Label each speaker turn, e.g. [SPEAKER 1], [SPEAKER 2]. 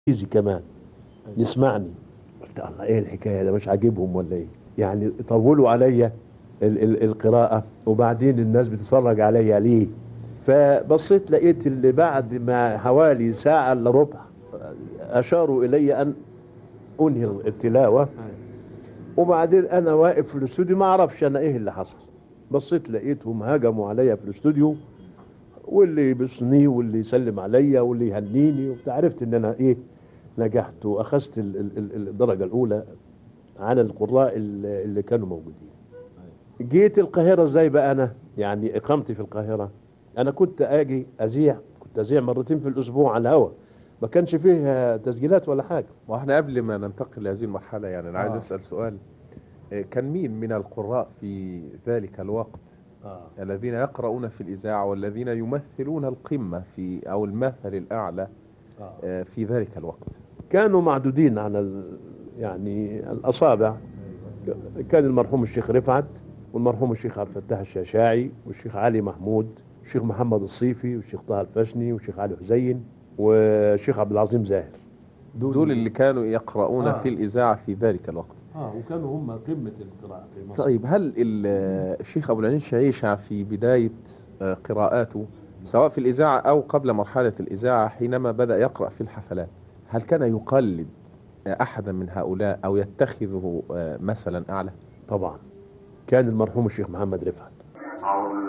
[SPEAKER 1] انجليزي كمان يسمعني قلت الله ايه الحكايه ده مش عاجبهم ولا ايه يعني طولوا عليا ال- ال- القراءه وبعدين الناس بتتفرج عليا ليه فبصيت لقيت اللي بعد ما حوالي ساعه الا ربع اشاروا الي ان انهي التلاوه وبعدين انا واقف في الاستوديو ما اعرفش انا ايه اللي حصل بصيت لقيتهم هجموا عليا في الاستوديو واللي يبصني واللي يسلم عليا واللي يهنيني وبتاع عرفت ان انا ايه نجحت واخذت ال- ال- ال- الدرجه الاولى عن القراء اللي اللي كانوا موجودين جيت القاهره ازاي بقى انا يعني اقامتي في القاهره انا كنت اجي اذيع كنت اذيع مرتين في الاسبوع على الهواء ما كانش فيه تسجيلات ولا حاجه
[SPEAKER 2] واحنا قبل ما ننتقل لهذه المرحلة يعني أنا عايز
[SPEAKER 1] آه.
[SPEAKER 2] أسأل سؤال آه، كان مين من القراء في ذلك الوقت
[SPEAKER 1] آه.
[SPEAKER 2] الذين يقرؤون في الإذاعة والذين يمثلون القمة في أو المثل الأعلى
[SPEAKER 1] آه.
[SPEAKER 2] آه، في ذلك الوقت
[SPEAKER 1] كانوا معدودين على ال... يعني الأصابع كان المرحوم الشيخ رفعت والمرحوم الشيخ عبد الفتاح الشاشاعي والشيخ علي محمود والشيخ محمد الصيفي والشيخ طه الفشني والشيخ علي حسين والشيخ عبد العظيم زاهر
[SPEAKER 2] دول اللي كانوا يقرؤون
[SPEAKER 1] آه.
[SPEAKER 2] في الإذاعة في ذلك الوقت
[SPEAKER 1] اه وكانوا هم قمة القراءة في مصر
[SPEAKER 2] طيب هل ال- الشيخ أبو العنين شعيشة في بداية آه، قراءاته سواء في الإذاعة أو قبل مرحلة الإذاعة حينما بدأ يقرأ في الحفلات هل كان يقلد آه، أحدا من هؤلاء أو يتخذه آه، مثلا أعلى
[SPEAKER 1] طبعا كان المرحوم الشيخ محمد رفعت